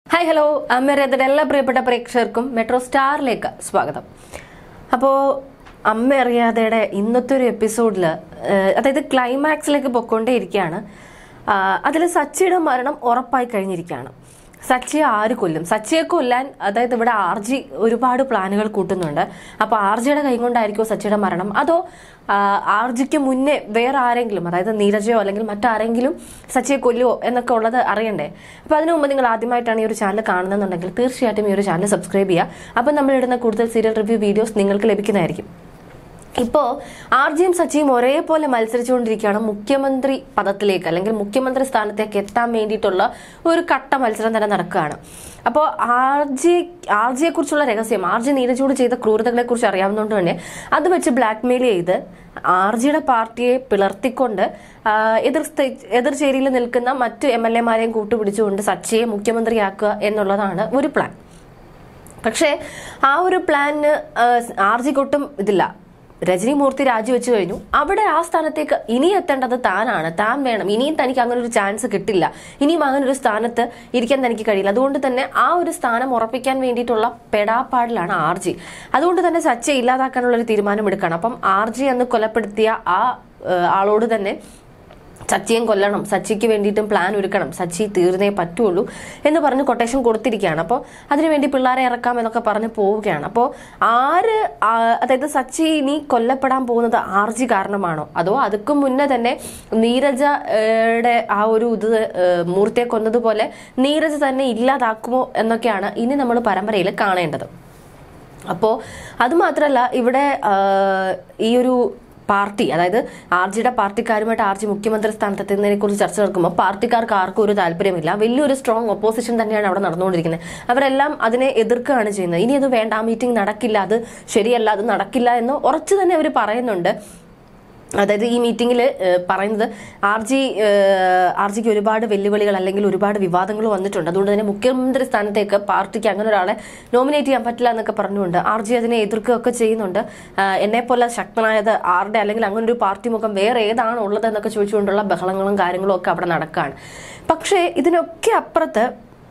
hi hello അമ്മേരത്തിന്റെ എല്ലാ പ്രിയപ്പെട്ട പ്രേക്ഷകർക്കും മെട്രോ സ്റ്റാറിലേക്ക് സ്വാഗതം അപ്പോൾ അമ്മ അറിയാതെയുടെ ഇന്നത്തെ ഒരു എപ്പിസോഡിൽ അതായത് ക്ലൈമാക്സിലേക്ക് പൊയ്ക്കൊണ്ടേയിരിക്കുകയാണ് അതിൽ സച്ചിയുടെ മരണം ഉറപ്പായി കഴിഞ്ഞിരിക്കുകയാണ് സച്ചിയെ ആര് കൊല്ലും സച്ചിയെ കൊല്ലാൻ അതായത് ഇവിടെ ആർജി ഒരുപാട് പ്ലാനുകൾ കൂട്ടുന്നുണ്ട് അപ്പൊ ആർജിയുടെ കൈ കൊണ്ടായിരിക്കുമോ സച്ചിയുടെ മരണം അതോ ആ, ആർജിക്ക് മുന്നേ വേറെ ആരെങ്കിലും അതായത് നീരജയോ അല്ലെങ്കിൽ മറ്റാരെങ്കിലും സച്ചിയെ കൊല്ലുവോ എന്നൊക്കെ ഉള്ളത് അറിയണ്ടേ അപ്പൊ അതിനു മുമ്പ് നിങ്ങൾ ആദ്യമായിട്ടാണ് ഈ ഒരു ചാനൽ കാണുന്നതെന്നുണ്ടെങ്കിൽ തീർച്ചയായിട്ടും ഈ ഒരു ചാനൽ സബ്സ്ക്രൈബ് ചെയ്യുക അപ്പം നമ്മൾ ഇടുന്ന കൂടുതൽ സീരിയൽ റിവ്യൂ വീഡിയോസ് നിങ്ങൾക്ക് ലഭിക്കുന്നതായിരിക്കും ഇപ്പോ ആർജിയും സച്ചിയും ഒരേപോലെ മത്സരിച്ചുകൊണ്ടിരിക്കുകയാണ് മുഖ്യമന്ത്രി പദത്തിലേക്ക് അല്ലെങ്കിൽ മുഖ്യമന്ത്രി സ്ഥാനത്തേക്ക് എത്താൻ വേണ്ടിയിട്ടുള്ള ഒരു കട്ട മത്സരം തന്നെ നടക്കുകയാണ് അപ്പോൾ ആർജി ആർജിയെ കുറിച്ചുള്ള രഹസ്യം ആർജി നീരജോട് ചെയ്ത ക്രൂരതകളെ കുറിച്ച് അറിയാവുന്നതുകൊണ്ട് തന്നെ അത് വെച്ച് ബ്ലാക്ക്മെയിൽ ചെയ്ത് ആർജിയുടെ പാർട്ടിയെ പിളർത്തിക്കൊണ്ട് ആ, എതിർ സ്ഥ- എതിർ ചേരിയിൽ നിൽക്കുന്ന മറ്റ് എം എൽ എമാരെയും കൂട്ടുപിടിച്ചുകൊണ്ട് സച്ചിയെ മുഖ്യമന്ത്രിയാക്കുക എന്നുള്ളതാണ് ഒരു പ്ലാൻ പക്ഷേ ആ ഒരു പ്ലാനിന് ആർജിക്കൊട്ടും ഇതില്ല രജനി മൂർത്തി രാജിവെച്ചു കഴിഞ്ഞു അവിടെ ആ സ്ഥാനത്തേക്ക് ഇനി എത്തേണ്ടത് താനാണ് താൻ വേണം ഇനിയും തനിക്ക് അങ്ങനെ ഒരു ചാൻസ് കിട്ടില്ല ഇനിയും അങ്ങനെ ഒരു സ്ഥാനത്ത് ഇരിക്കാൻ തനിക്ക് കഴിയില്ല അതുകൊണ്ട് തന്നെ ആ ഒരു സ്ഥാനം ഉറപ്പിക്കാൻ വേണ്ടിയിട്ടുള്ള പെടാപ്പാടിലാണ് ആർജി അതുകൊണ്ട് തന്നെ സച്ചയെ ഇല്ലാതാക്കാനുള്ള ഒരു തീരുമാനം എടുക്കണം അപ്പം ആർജി അന്ന് കൊലപ്പെടുത്തിയ ആ ഏഹ്, ആളോട് തന്നെ സച്ചിയും കൊല്ലണം സച്ചിക്ക് വേണ്ടിയിട്ടും പ്ലാൻ ഒരുക്കണം സച്ചി തീർന്നേ പറ്റുള്ളൂ എന്ന് പറഞ്ഞ് കൊട്ടേഷൻ കൊടുത്തിരിക്കുകയാണ് അപ്പോൾ അതിനുവേണ്ടി പിള്ളേരെ ഇറക്കാം എന്നൊക്കെ പറഞ്ഞ് പോവുകയാണ് അപ്പോൾ ആര് ആ, അതായത് സച്ചി ഇനി കൊല്ലപ്പെടാൻ പോകുന്നത് ആർജി കാരണമാണോ അതോ അതുക്കും മുന്നേ തന്നെ നീരജയുടെ ആ ഒരു ഇത് ഏഹ്, മൂർത്തിയെ കൊന്നതുപോലെ നീരജ തന്നെ ഇല്ലാതാക്കുമോ എന്നൊക്കെയാണ് ഇനി നമ്മൾ പരമ്പരയിൽ കാണേണ്ടത് അപ്പോൾ അത് മാത്രമല്ല ഇവിടെ ആ, ഈ ഒരു പാർട്ടി അതായത് ആർജിയുടെ പാർട്ടിക്കാരുമായിട്ട് ആർജി മുഖ്യമന്ത്രി സ്ഥാനത്തെത്തുന്നതിനെ കുറിച്ച് ചർച്ച നടക്കുമ്പോൾ പാർട്ടിക്കാർക്ക് ആർക്കും ഒരു താല്പര്യമില്ല വലിയൊരു സ്ട്രോങ് ഒപ്പോസിഷൻ തന്നെയാണ് അവിടെ നടന്നുകൊണ്ടിരിക്കുന്നത് അവരെല്ലാം അതിനെ എതിർക്കുകയാണ് ചെയ്യുന്നത് ഇനി അത് വേണ്ട ആ മീറ്റിംഗ് നടക്കില്ല അത് ശരിയല്ല അത് നടക്കില്ല എന്ന് ഉറച്ചു തന്നെ അവർ പറയുന്നുണ്ട് അതായത് ഈ മീറ്റിംഗിൽ പറയുന്നത് ആർ ജി ആർ ജിക്ക് ഒരുപാട് വെല്ലുവിളികൾ അല്ലെങ്കിൽ ഒരുപാട് വിവാദങ്ങൾ വന്നിട്ടുണ്ട് അതുകൊണ്ട് തന്നെ മുഖ്യമന്ത്രി സ്ഥാനത്തേക്ക് പാർട്ടിക്ക് അങ്ങനെ ഒരാളെ നോമിനേറ്റ് ചെയ്യാൻ പറ്റില്ല എന്നൊക്കെ പറഞ്ഞുകൊണ്ട് ആർ ജി അതിനെ എതിർക്കുകയൊക്കെ ചെയ്യുന്നുണ്ട് എന്നെ പോലെ ശക്തനായത് ആരുടെ അല്ലെങ്കിൽ അങ്ങനെ ഒരു പാർട്ടി മുഖം വേറെ ഏതാണ് ഉള്ളത് എന്നൊക്കെ ചോദിച്ചുകൊണ്ടുള്ള ബഹളങ്ങളും കാര്യങ്ങളും ഒക്കെ അവിടെ നടക്കുകയാണ് പക്ഷേ ഇതിനൊക്കെ അപ്പുറത്ത്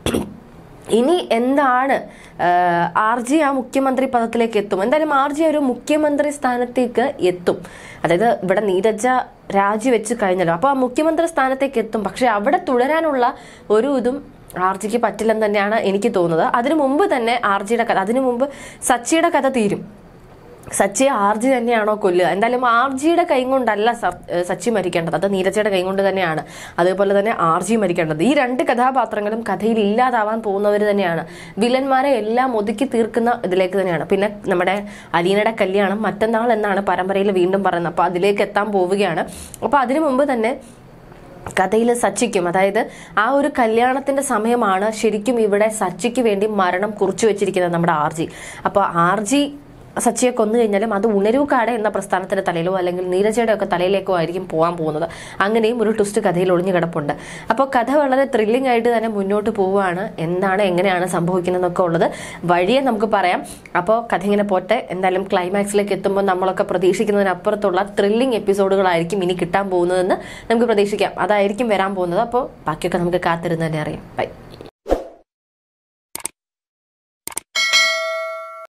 ഇനി എന്താണ് ആർ ജി ആ മുഖ്യമന്ത്രി പദത്തിലേക്ക് എത്തും എന്തായാലും ആർ ജി ഒരു മുഖ്യമന്ത്രി സ്ഥാനത്തേക്ക് എത്തും അതായത് ഇവിടെ നീരജ രാജിവെച്ച് കഴിഞ്ഞല്ലോ അപ്പോൾ ആ മുഖ്യമന്ത്രി സ്ഥാനത്തേക്ക് എത്തും പക്ഷെ അവിടെ തുടരാനുള്ള ഒരു ഇതും ആർ ജിക്ക് പറ്റില്ലെന്ന് തന്നെയാണ് എനിക്ക് തോന്നുന്നത് അതിനു മുമ്പ് തന്നെ ആർ ജിയുടെ കഥ അതിനു മുമ്പ് സച്ചിയുടെ കഥ തീരും സച്ചി ആർജി തന്നെയാണോ കൊല്ലുക എന്തായാലും ആർജിയുടെ കൈ കൊണ്ടല്ല സ- ഏഹ് സച്ചി മരിക്കേണ്ടത് അത് നീരജയുടെ കൈ കൊണ്ട് തന്നെയാണ് അതേപോലെ തന്നെ ആർജി മരിക്കേണ്ടത് ഈ രണ്ട് കഥാപാത്രങ്ങളും കഥയിൽ ഇല്ലാതാവാൻ പോകുന്നവർ തന്നെയാണ് വില്ലന്മാരെ എല്ലാം ഒതുക്കി തീർക്കുന്ന ഇതിലേക്ക് തന്നെയാണ് പിന്നെ നമ്മുടെ അലീനയുടെ കല്യാണം മറ്റന്നാൾ എന്നാണ് പരമ്പരയിൽ വീണ്ടും പറയുന്നത് അപ്പൊ അതിലേക്ക് എത്താൻ പോവുകയാണ് അപ്പൊ അതിനു മുമ്പ് തന്നെ കഥയിൽ സച്ചിക്കും അതായത് ആ ഒരു കല്യാണത്തിന്റെ സമയമാണ് ശരിക്കും ഇവിടെ സച്ചിക്ക് വേണ്ടി മരണം കുറിച്ചു വെച്ചിരിക്കുന്നത് നമ്മുടെ ആർജി അപ്പോൾ ആർജി സച്ചിയെ കൊന്നു കഴിഞ്ഞാലും അത് ഉണരൂക്കാട് എന്ന പ്രസ്ഥാനത്തിന്റെ തലയിലോ അല്ലെങ്കിൽ നീരജയുടെ ഒക്കെ തലയിലേക്കോ ആയിരിക്കും പോകാൻ പോകുന്നത് അങ്ങനെയും ഒരു ട്വിസ്റ്റ് കഥയിൽ ഒളിഞ്ഞു കിടപ്പുണ്ട് അപ്പോൾ കഥ വളരെ ത്രില്ലിംഗ് ആയിട്ട് തന്നെ മുന്നോട്ട് പോവുകയാണ് എന്താണ് എങ്ങനെയാണ് സംഭവിക്കുന്നതെന്നൊക്കെ ഉള്ളത് വഴിയെ നമുക്ക് പറയാം അപ്പോൾ കഥ ഇങ്ങനെ പോട്ടെ എന്തായാലും ക്ലൈമാക്സിലേക്ക് എത്തുമ്പോൾ നമ്മളൊക്കെ പ്രതീക്ഷിക്കുന്നതിനപ്പുറത്തുള്ള ത്രില്ലിംഗ് എപ്പിസോഡുകളായിരിക്കും ഇനി കിട്ടാൻ പോകുന്നതെന്ന് നമുക്ക് പ്രതീക്ഷിക്കാം അതായിരിക്കും വരാൻ പോകുന്നത് അപ്പോൾ ബാക്കിയൊക്കെ നമുക്ക് കാത്തിരുന്ന് തന്നെ അറിയാം ബൈ